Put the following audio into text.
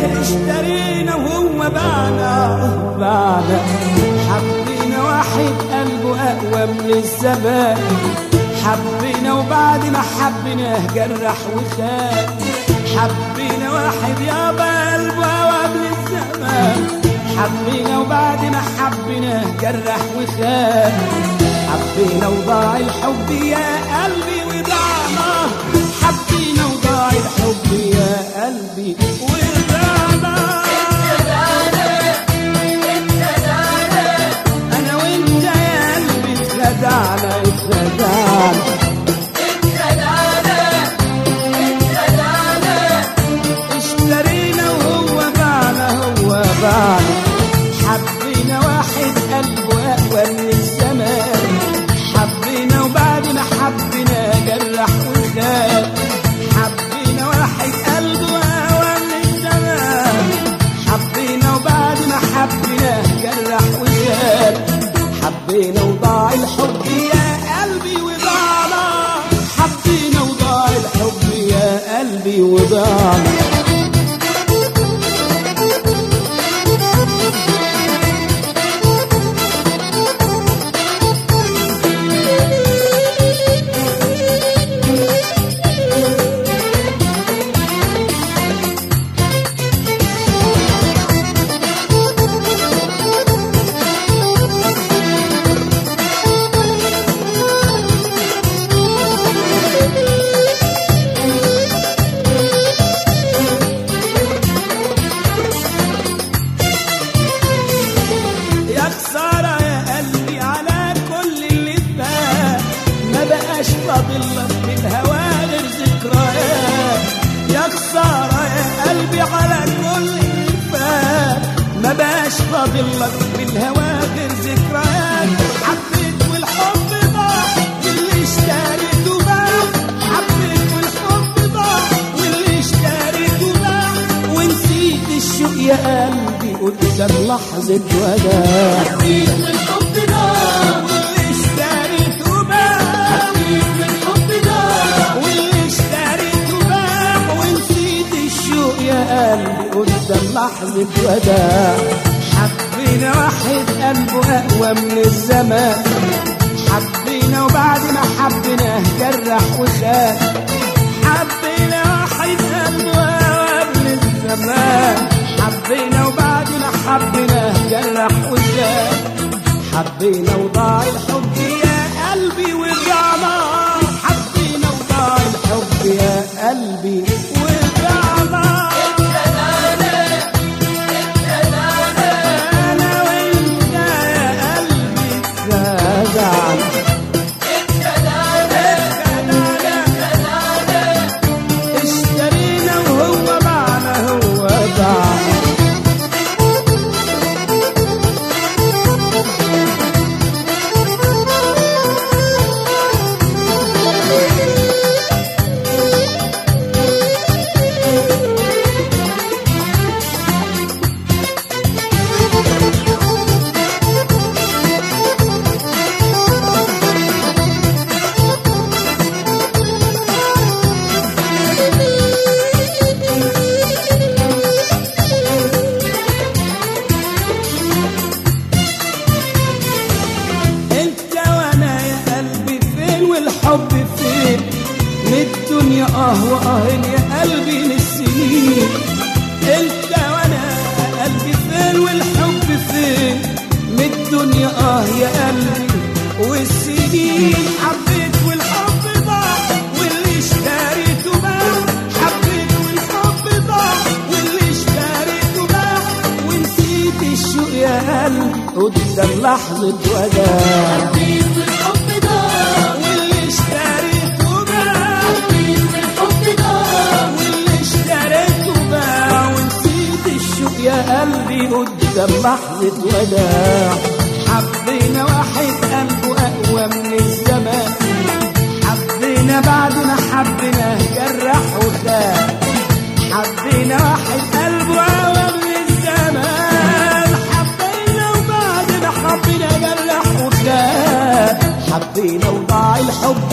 اشترينا وهو باعنا باعنا حبينا واحد قلبه اقوى من الزمان حبينا وبعد ما حبيناه جرح وخان حبينا واحد يابا قلبه اقوى من الزمان حبينا وبعد ما حبيناه جرح وخان حبينا وضاع الحب يا قلبي وضعنا حبينا وضاع الحب يا قلبي وضعنا انا وانت يا قلبي اتخدعنا اتخدعنا اشترينا وهو باعنا هو باعنا حبينا واحد قلبه اقوى من الزمان حبينا وبعد ما حبينا جرح وخان حبينا واحد قلبه اقوى من الزمان حبينا وبعد ما حبينا جرح وخان حبينا وضاع الحب يا قلبي وضعنا حبينا وضاع الحب يا قلبي وضعنا يا خسارة يا قلبي على كل اللي فات ما بقاش فاضل لك في الهوى غير ذكريات يا خسارة يا قلبي على كل اللي فات ما بقاش فاضل لك في الهوى غير ذكريات حبيت والحب ضاع واللي اشتريته باع حبيت والحب ضاع واللي اشتريته باع ونسيت الشوق يا قلبي قدام لحظة وداع حبيت والحب ضاع واللي اشتريته باع حبيت والحب ضاع واللي اشتريته باع ونسيت الشوق يا قلبي قدام لحظة وداع حبينا واحد قلبه أقوى من الزمان حبينا وبعد ما حبيناه جرح وخان حبينا واحد قلبه أقوى من الزمان حبينا وبعد ما حبيناه جرح وخان حبينا وضاع الحب يا قلبي وضعنا حبينا وضاع الحب يا قلبي وضعنا انا وانت يا قلبي اتخدعنا اشترينا وهو معنا هو باعنا انت وانا يا قلبي فين والحب فين من الدنيا اه واه يا قلبي من السنين انت وانا يا قلبي فين والحب فين من الدنيا اه يا قلبي والسنين حبيت والحب ضاع واللي اشتريته باع حبيت والحب ضاع واللي اشتريته باع ونسيت الشوق يا قلبي قدام لحظة وداع حبيت والحب ضاع واللي اشتريته باع حبيت والحب ضاع واللي اشتريته باع ونسيت الشوق يا قلبي قدام لحظة وداع حبينا واحد قلبه أقوى من الزمان حبينا بعد ما حبينا جرح وخان حبينا واحد قلبه أقوى من الزمان حبينا وبعد ما حبينا جرح وخان حبينا وضاع الحب